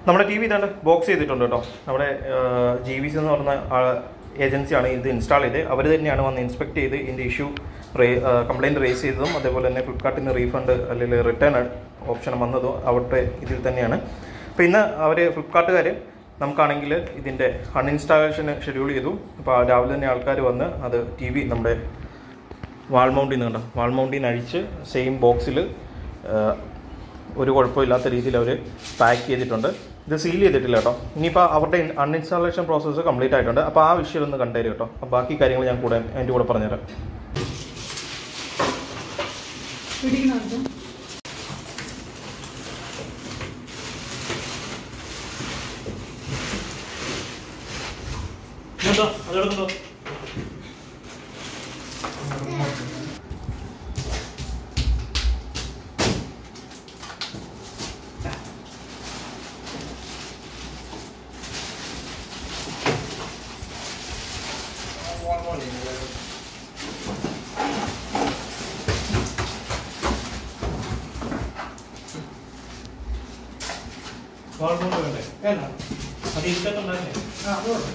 നമ്മുടെ T V ഇതാണ്ട് box ചെയ്തിട്ടുണ്ട് കേട്ടോ നമ്മുടെ ജി വി സി എന്ന് പറഞ്ഞ ഏജൻസിയാണ് ഇത് ഇൻസ്റ്റാൾ ചെയ്ത് അവർ തന്നെയാണ് വന്ന് ഇൻസ്പെക്ട് ചെയ്ത് ഇതിൻ്റെ ഇഷ്യൂ റേ കംപ്ലയിൻറ്റ് റേസ് ചെയ്തതും അതേപോലെ തന്നെ ഫ്ലിപ്കാർട്ടിൽ നിന്ന് റീഫണ്ട് അല്ലെങ്കിൽ റിട്ടേൺ ഓപ്ഷൻ വന്നതും അവരുടെ ഇതിൽ തന്നെയാണ് അപ്പോൾ ഇന്ന് അവർ ഫ്ലിപ്കാർട്ടുകാർ നമുക്കാണെങ്കിൽ ഇതിൻ്റെ അൺഇൻസ്റ്റാളേഷൻ ഷെഡ്യൂൾ ചെയ്തു അപ്പോൾ രാവിലെ തന്നെ ആൾക്കാർ വന്ന് അത് ടി വി നമ്മുടെ വാൾ മൗണ്ടിൽ നിന്ന് കണ്ടോ വാൾ മൗണ്ടിൽ നിന്ന് അഴിച്ച് സെയിം ബോക്സിൽ ഒരു കുഴപ്പമില്ലാത്ത രീതിയിൽ അവർ പാക്ക് ചെയ്തിട്ടുണ്ട് ഇത് സീൽ ചെയ്തിട്ടില്ല കേട്ടോ ഇനിയിപ്പോൾ അവരുടെ അൺഇൻസ്റ്റാളേഷൻ പ്രോസസ്സ് കംപ്ലീറ്റ് ആയിട്ടുണ്ട് അപ്പോൾ ആ വിഷയം ഒന്ന് കണ്ടുതരും കേട്ടോ അപ്പോൾ ബാക്കി കാര്യങ്ങൾ ഞാൻ കൂടെ എൻ്റെ കൂടെ പറഞ്ഞുതരാം പിടിക്കുന്നുണ്ട് അതെടുക്കണ്ടോ വാൾ മൗണ്ട് വേണ്ടേ വേണ്ട അത് ഇതിനകത്തുണ്ടായിരുന്നേ ആ അതുകൊണ്ട്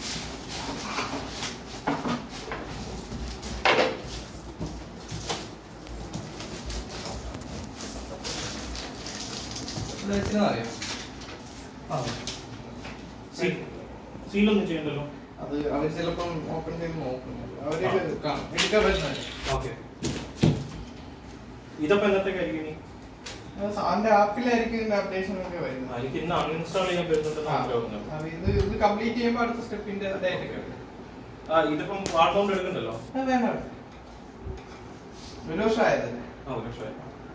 ഇത് വെച്ചിരുന്നാ അറിയാം ആ സീൽ സീലൊന്നും ചെയ്യണ്ടല്ലോ അത് അവർ ചിലപ്പം ഓപ്പൺ ചെയ്ത് നോക്കുന്നില്ല അവര് കാണും എടുക്കാൻ പറ്റുന്നില്ല ഓക്കെ ഇതപ്പോൾ എന്നത്തേക്കായിരിക്കും ഇനി അതിന്റെ ആപ്പിലായിരിക്കും ഇതിന്റെ അപ്ഡേഷൻ ഒക്കെ ആ, വരുന്നത് എനിക്ക് ഇന്ന് അൺഇൻസ്റ്റാൾ ചെയ്യാൻ പറ്റുന്നുണ്ടെന്ന് ആ, മനസ്സിലാവുന്നത് അത് ഇത് ഇത് കംപ്ലീറ്റ് ചെയ്യുമ്പോൾ അടുത്ത സ്റ്റെപ്പിന്റെ ഡേറ്റ് ഒക്കെ വരും. ആ ഇതിപ്പം വാൾ മൗണ്ട് എടുക്കണ്ടല്ലോ അത് വേണ്ട വേണ്ട. ഒരു വർഷം ആയതല്ലേ ആ ഒരു നിമിഷം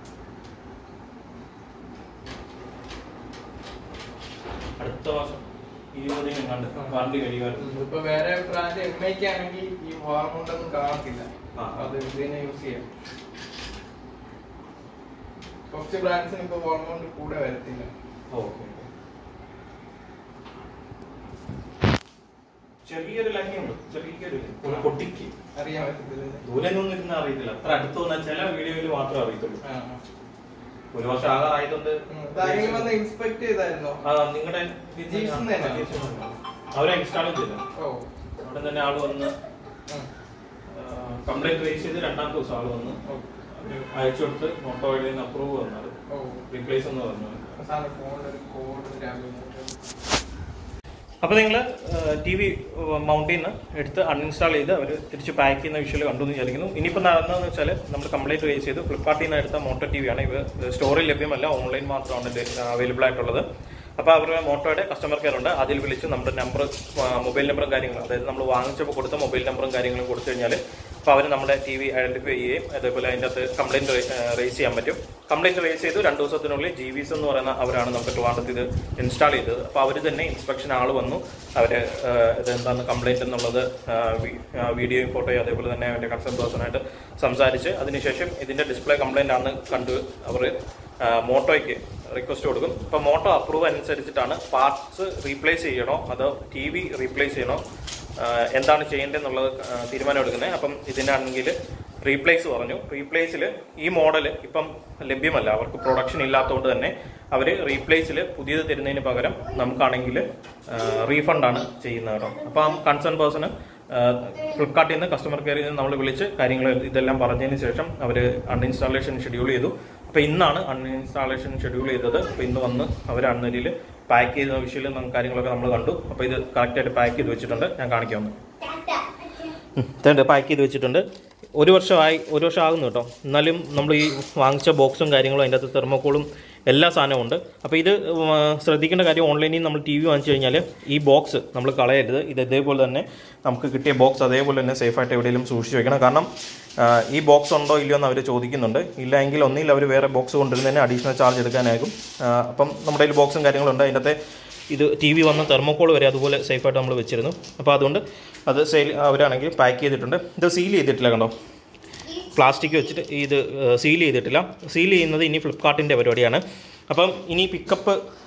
അടുത്ത മാസം ഇരുപതിനും കണ്ട് വാറണ്ടി കഴിയുമായിരുന്നു ഇപ്പൊ വേറെ ബ്രാൻഡ് എം ഐക്ക് ആണെങ്കിൽ ഈ ഹോർമോൺ ഒന്നും കാണത്തില്ല ആ. അത് ഇതിനെ യൂസ് ചെയ്യാം കുറച്ച് ബ്രാൻഡ്സിന് ഇപ്പൊ ഹോർമോൺ കൂടെ വരത്തില്ല ഓക്കെ ചെറിയൊരു ലഹ്യമുണ്ട് ചെറിയൊരു ഒരു പൊട്ടിക്ക് അറിയാൻ പറ്റത്തില്ല ദൂരെ നിന്നൊന്നും ഇരുന്ന് അറിയത്തില്ല അത്ര അടുത്ത് വന്നാൽ ചില വീഡിയോയിൽ മാത്രമേ അറിയത്തുള്ളൂ ആ, ആ. ഒരു വർഷം ആകാറായതുകൊണ്ട് ഉം. ഇതാരെങ്കിലും വന്ന് ഇൻസ്പെക്ട് ചെയ്തായിരുന്നോ ആ നിങ്ങളുടെ ജിപ്സം തന്നെയാണോ? അവരെ ഇൻസ്റ്റാൾ ചെയ്ത ഓ അവിടെ തന്നെ ആള് വന്ന് ഉം. കംപ്ലൈന്റ് റേസ് ചെയ്ത് രണ്ടാമത്തെ ദിവസം ആള് വന്ന് ഓ. അവര് അയച്ചു കൊടുത്ത് മോട്ടോ വഴി നിന്ന് അപ്രൂവ് വന്നത് ഓ റീപ്ലേസ് എന്ന് പറഞ്ഞു അവസാനം ഫോണിൽ ഒരു കോഡ് രാവിലെ അപ്പോൾ നിങ്ങൾ ടി വി മൗണ്ടിൽ നിന്ന് എടുത്ത് അൺഇൻസ്റ്റാൾ ചെയ്ത് അവർ തിരിച്ച് പാക്ക് ചെയ്യുന്ന വിഷ്വൽ കണ്ടു എന്ന് വിചാരിക്കുന്നു ഇനിയിപ്പോൾ നടന്നതെന്ന് വെച്ചാൽ നമ്മൾ കംപ്ലൈൻറ്റ് റേസ് ചെയ്തു ഫ്ലിപ്കാർട്ടിൽ നിന്ന് എടുത്ത മോട്ടോ ടി വിയാണ് ഇവ സ്റ്റോറിൽ ലഭ്യമല്ല ഓൺലൈൻ മാത്രമാണ് ഇത് അവൈലബിൾ ആയിട്ടുള്ളത് അപ്പോൾ അവരുടെ മോട്ടോയുടെ കസ്റ്റമർ കെയർ ഉണ്ട് അതിൽ വിളിച്ച് നമ്മുടെ നമ്പർ മൊബൈൽ നമ്പറും കാര്യങ്ങളും അതായത് നമ്മൾ വാങ്ങിച്ചപ്പോൾ കൊടുത്ത മൊബൈൽ നമ്പറും കാര്യങ്ങളും കൊടുത്തു കഴിഞ്ഞാൽ അപ്പോൾ അവർ നമ്മുടെ ടി വി ഐഡന്റിഫൈ ചെയ്യുകയും അതേപോലെ അതിൻ്റെ അകത്ത് കംപ്ലൈൻറ്റ് റേസ് ചെയ്യാൻ പറ്റും കംപ്ലൈൻറ്റ് റേസ് ചെയ്തു രണ്ട് ദിവസത്തിനുള്ളിൽ ജി വിസ് എന്ന് പറയുന്ന അവരാണ് നമുക്ക് ട്രിവാണ്ടത്ത് ഇത് ഇൻസ്റ്റാൾ ചെയ്തത് അപ്പോൾ അവർ തന്നെ ഇൻസ്പെക്ഷൻ ആൾ വന്നു അവർ ഇതെന്താണ് കംപ്ലൈൻറ്റ് എന്നുള്ളത് ആ, വി- ആ, വീഡിയോയും ഫോട്ടോയും അതേപോലെ തന്നെ അവൻ്റെ കൺസേൺ പേഴ്സണായിട്ട് സംസാരിച്ച് അതിനുശേഷം ഇതിൻ്റെ ഡിസ്പ്ലേ കംപ്ലൈൻ്റ് ആണെന്ന് കണ്ട് അവർ മോട്ടോയ്ക്ക് റിക്വസ്റ്റ് കൊടുക്കും ഇപ്പോൾ മോട്ടോ അപ്രൂവ് അനുസരിച്ചിട്ടാണ് പാർട്സ് റീപ്ലേസ് ചെയ്യണോ അതോ ടി വി റീപ്ലേസ് ചെയ്യണോ ആ, എന്താണ് ചെയ്യേണ്ടതെന്നുള്ളത് ആ, തീരുമാനം എടുക്കുന്നത് അപ്പം ഇതിനാണെങ്കിൽ റീപ്ലേസ് പറഞ്ഞു റീപ്ലേസിൽ ഈ മോഡൽ ഇപ്പം ലഭ്യമല്ല അവർക്ക് പ്രൊഡക്ഷൻ ഇല്ലാത്തതുകൊണ്ട് തന്നെ അവർ റീപ്ലേസിൽ പുതിയത് തരുന്നതിന് പകരം നമുക്കാണെങ്കിൽ റീഫണ്ടാണ് ചെയ്യുന്നത് കേട്ടോ അപ്പം കൺസേൺ പേഴ്സണ് ഫ്ലിപ്കാർട്ടിൽ നിന്ന് കസ്റ്റമർ കെയറിൽ നിന്ന് നമ്മൾ വിളിച്ച് കാര്യങ്ങൾ ഇതെല്ലാം പറഞ്ഞതിന് ശേഷം അവർ അൺഇൻസ്റ്റാളേഷൻ ഷെഡ്യൂൾ ചെയ്തു അപ്പോൾ ഇന്നാണ് അൺഇൻസ്റ്റാളേഷൻ ഷെഡ്യൂൾ ചെയ്തത് അപ്പോൾ ഇന്ന് വന്ന് അവർ അന്നരിയിൽ പാക്ക് ചെയ്ത വിഷയം കാര്യങ്ങളൊക്കെ നമ്മൾ കണ്ടു അപ്പോൾ ഇത് കറക്റ്റായിട്ട് പാക്ക് ചെയ്ത് വെച്ചിട്ടുണ്ട് ഞാൻ കാണിക്കാമെന്ന് ഇതുണ്ട് പാക്ക് ചെയ്ത് വെച്ചിട്ടുണ്ട് ഒരു വർഷമായി ഒരു വർഷം ആകുന്നു കേട്ടോ എന്നാലും നമ്മൾ ഈ വാങ്ങിച്ച ബോക്സും കാര്യങ്ങളും അതിൻ്റെ അകത്ത് തെർമോക്കോളും എല്ലാ സാധനവും ഉണ്ട് അപ്പോൾ ഇത് ഉം, ശ്രദ്ധിക്കേണ്ട കാര്യം ഓൺലൈനിൽ നമ്മൾ ടി വി വാങ്ങിച്ചു കഴിഞ്ഞാൽ ഈ ബോക്സ് നമ്മൾ കളയരുത് ഇത് ഇതേപോലെ തന്നെ നമുക്ക് കിട്ടിയ ബോക്സ് അതേപോലെ തന്നെ സേഫായിട്ട് എവിടെയെങ്കിലും സൂക്ഷിച്ച് വെക്കണം കാരണം ആ, ഈ ബോക്സ് ഉണ്ടോ ഇല്ലയോ എന്ന് അവർ ചോദിക്കുന്നുണ്ട് ഇല്ല എങ്കിൽ ഒന്നിൽ അവർ വേറെ ബോക്സ് കൊണ്ടുവരുന്നതിന് അഡീഷണൽ ചാർജ് എടുക്കാനാകും ആ, അപ്പം നമ്മുടെ കയ്യിൽ ബോക്സും കാര്യങ്ങളുണ്ട് അതിൻ്റെ അകത്തെ ഇത് ടി വി വന്ന് തെർമോക്കോൾ വരെ അതുപോലെ സേഫായിട്ട് നമ്മൾ വെച്ചിരുന്നു അപ്പോൾ അതുകൊണ്ട് അത് സെയിൽ അവരാണെങ്കിൽ പാക്ക് ചെയ്തിട്ടുണ്ട് ഇത് സീൽ ചെയ്തിട്ടില്ല കണ്ടോ പ്ലാസ്റ്റിക് വെച്ചിട്ട് ഇത് സീൽ ചെയ്തിട്ടില്ല സീൽ ചെയ്യുന്നത് ഇനി ഫ്ലിപ്കാർട്ടിൻ്റെ പരിപാടിയാണ് അപ്പം ഇനി പിക്കപ്പ്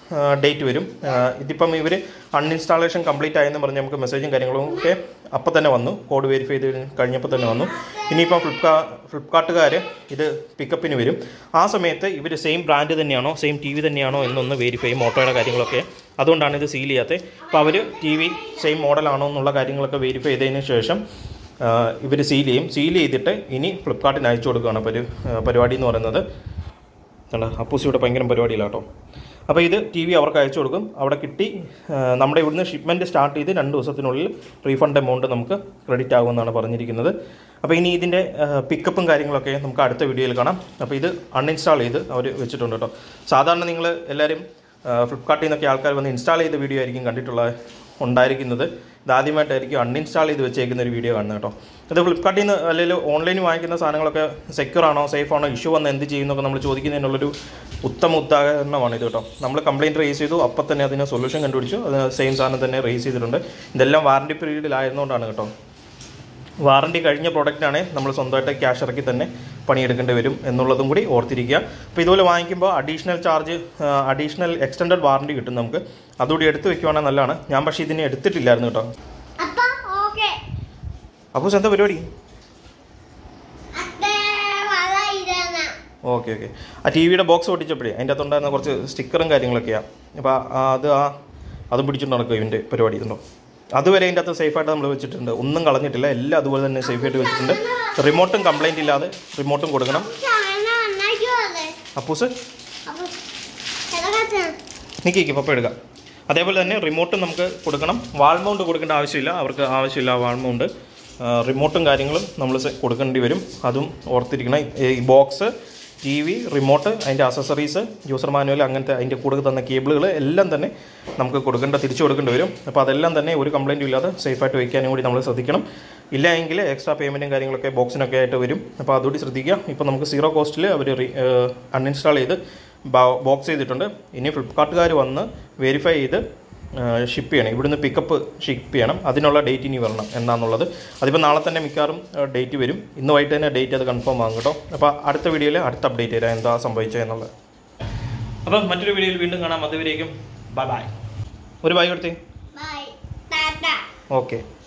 ഡേറ്റ് വരും ആ, ഇതിപ്പം ഇവർ അൺഇൻസ്റ്റാളേഷൻ കംപ്ലീറ്റ് ആയെന്ന് പറഞ്ഞ് നമുക്ക് മെസ്സേജും കാര്യങ്ങളും ഒക്കെ അപ്പം തന്നെ വന്നു കോഡ് വെരിഫൈ ചെയ്ത് കഴിഞ്ഞപ്പോൾ തന്നെ വന്നു ഇനിയിപ്പം ഫ്ലിപ്കാ ഫ്ലിപ്കാർട്ടുകാർ ഇത് പിക്കപ്പിന് വരും ആ സമയത്ത് ഇവർ സെയിം ബ്രാൻഡ് തന്നെയാണോ സെയിം ടി വി തന്നെയാണോ എന്നൊന്ന് വെരിഫൈ ചെയ്യും മോട്ടോയുടെ കാര്യങ്ങളൊക്കെ അതുകൊണ്ടാണ് ഇത് സീൽ ചെയ്യാത്തത് അപ്പോൾ അവർ ടി വി സെയിം മോഡലാണോ എന്നുള്ള കാര്യങ്ങളൊക്കെ വെരിഫൈ ചെയ്തതിന് ശേഷം ഇവർ സീൽ ചെയ്യും സീൽ ചെയ്തിട്ട് ഇനി ഫ്ലിപ്കാർട്ടിന് അയച്ചു കൊടുക്കുകയാണ് പരി പരിപാടി എന്ന് പറയുന്നത് കണ്ട അപ്പൂസിയുടെ ഭയങ്കര പരിപാടിയില്ല കേട്ടോ അപ്പോൾ ഇത് ടി വി അവർക്ക് അയച്ചു കൊടുക്കും അവിടെ കിട്ടി ആ, നമ്മുടെ ഇവിടുന്ന് ഷിപ്മെൻറ്റ് സ്റ്റാർട്ട് ചെയ്ത് രണ്ട് ദിവസത്തിനുള്ളിൽ റീഫണ്ട് എമൗണ്ട് നമുക്ക് ക്രെഡിറ്റ് ആകുമെന്നാണ് പറഞ്ഞിരിക്കുന്നത് അപ്പോൾ ഇനി ഇതിൻ്റെ പിക്കപ്പും കാര്യങ്ങളൊക്കെ നമുക്ക് അടുത്ത വീഡിയോയിൽ കാണാം അപ്പോൾ ഇത് അൺഇൻസ്റ്റാൾ ചെയ്ത് അവർ വെച്ചിട്ടുണ്ട് കേട്ടോ സാധാരണ നിങ്ങൾ എല്ലാവരും ഫ്ലിപ്കാർട്ടിൽ നിന്നൊക്കെ ആൾക്കാർ വന്ന് ഇൻസ്റ്റാൾ ചെയ്ത വീഡിയോ ആയിരിക്കും കണ്ടിട്ടുള്ള ഉണ്ടായിരിക്കുന്നത് ഇതാദ്യമായിട്ടായിരിക്കും അൺഇൻസ്റ്റാൾ ചെയ്ത് വെച്ചേക്കുന്ന ഒരു വീഡിയോ കാണുന്നത് കേട്ടോ ഇത് ഫ്ലിപ്കാർട്ടിൽ നിന്ന് അല്ലെങ്കിൽ ഓൺലൈനിൽ വാങ്ങിക്കുന്ന സാധനങ്ങളൊക്കെ സെക്യൂർ ആണോ സേഫ് ആണോ ഇഷ്യൂ വന്ന് എന്ത് ചെയ്യുന്നൊക്കെ നമ്മൾ ചോദിക്കുന്നതിനുള്ളൊരു ഉത്തമ ഉദാഹരണമാണ് ഇത് കേട്ടോ നമ്മൾ കംപ്ലയിൻറ്റ് റേസ് ചെയ്തു അപ്പം തന്നെ അതിന് സൊല്യൂഷൻ കണ്ടുപിടിച്ചു അത് സെയിം സാധനം തന്നെ റേസ് ചെയ്തിട്ടുണ്ട് ഇതെല്ലാം വാറണ്ടി പീരീഡിലായിരുന്നുകൊണ്ടാണ് കേട്ടോ വാറണ്ടി കഴിഞ്ഞ പ്രോഡക്റ്റാണ് നമ്മൾ സ്വന്തമായിട്ട് ക്യാഷ് ഇറക്കി തന്നെ പണിയെടുക്കേണ്ടി വരും എന്നുള്ളതും കൂടി ഓർത്തിരിക്കുക അപ്പോൾ ഇതുപോലെ വാങ്ങിക്കുമ്പോൾ additional charge additional extended warranty കിട്ടും നമുക്ക് അതുകൂടി എടുത്ത് വെക്കുവാണെങ്കിൽ നല്ലതാണ് ഞാൻ പക്ഷേ ഇതിനെ എടുത്തിട്ടില്ലായിരുന്നു കേട്ടോ അപ്പ ഓക്കെ അപ്പോൾ എന്താ പരിപാടി അത്തേ വള ഇതാണ് ഓക്കെ ഓക്കെ ആ ടി വിയുടെ ബോക്സ് ഒട്ടിച്ചപ്പോഴേ അതിൻ്റെ അകത്തുണ്ടായിരുന്ന കുറച്ച് സ്റ്റിക്കറും കാര്യങ്ങളൊക്കെയാണ് അപ്പോൾ അത് ആ അതും പിടിച്ചിട്ട് നടക്കും ഇതിൻ്റെ പരിപാടി ഇതുണ്ടോ അതുവരെ അതിൻ്റെ അകത്ത് സേഫായിട്ട് നമ്മൾ വെച്ചിട്ടുണ്ട് ഒന്നും കളഞ്ഞിട്ടില്ല എല്ലാം അതുപോലെ തന്നെ സേഫായിട്ട് വെച്ചിട്ടുണ്ട് റിമോട്ടും കംപ്ലൈൻറ്റ് ഇല്ലാതെ റിമോട്ടും കൊടുക്കണം ചാന വന്നായിക്കോളെ അപ്പൂസ് അപ്പൊ എതൊക്കെ നിൽക്കി പപ്പ എടുക്കാം അതേപോലെ തന്നെ റിമോട്ടും നമുക്ക് കൊടുക്കണം വാൾ മൗണ്ട് കൊടുക്കേണ്ട ആവശ്യമില്ല അവർക്ക് ആവശ്യമില്ല വാൾ മൗണ്ട് റിമോട്ടും കാര്യങ്ങളും നമ്മൾ സെ- കൊടുക്കേണ്ടി വരും അതും ഓർത്തിരിക്കണം ഈ ബോക്സ് ടി വി റിമോട്ട് അതിൻ്റെ അസസറീസ് യൂസർ മാനുവൽ അങ്ങനത്തെ അതിൻ്റെ കൂടെ തന്ന കേബിളുകൾ എല്ലാം തന്നെ നമുക്ക് കൊടുക്കേണ്ട തിരിച്ചു കൊടുക്കേണ്ടി വരും അപ്പോൾ അതെല്ലാം തന്നെ ഒരു കംപ്ലൈൻറ്റും ഇല്ലാതെ സേഫായിട്ട് വയ്ക്കാനും കൂടി നമ്മൾ ശ്രദ്ധിക്കണം ഇല്ല എങ്കിൽ എക്സ്ട്രാ പേയ്മെൻറ്റും കാര്യങ്ങളൊക്കെ ബോക്സിനൊക്കെ ആയിട്ട് വരും അപ്പോൾ അതുകൂടി ശ്രദ്ധിക്കുക ഇപ്പോൾ നമുക്ക് സീറോ കോസ്റ്റിൽ അവർ അൺഇൻസ്റ്റാൾ ചെയ്ത് ബോക്സ് ചെയ്തിട്ടുണ്ട് ഇനി ഫ്ലിപ്കാർട്ടുകാർ വന്ന് വെരിഫൈ ചെയ്ത് ഷിപ്പ് ചെയ്യണം ഇവിടുന്ന് പിക്കപ്പ് ഷിപ്പ് ചെയ്യണം അതിനുള്ള ഡേറ്റ് ഇനി വരണം എന്നാന്നുള്ളത് അതിപ്പോൾ നാളെ തന്നെ മിക്കവാറും ഡേറ്റ് വരും ഇന്ന് വൈകിട്ട് തന്നെ ഡേറ്റ് അത് കൺഫേം ആകും കേട്ടോ അപ്പോൾ അടുത്ത വീഡിയോയിൽ അടുത്ത അപ്ഡേറ്റ് തരാം എന്താ സംഭവിച്ചത് എന്നുള്ളത് അപ്പോൾ മറ്റൊരു വീഡിയോയിൽ വീണ്ടും കാണാം അതുവരേക്കും ബൈ ബൈ ഒരു ബൈ കൊടുത്തേ ബൈ ടാറ്റ ഓക്കെ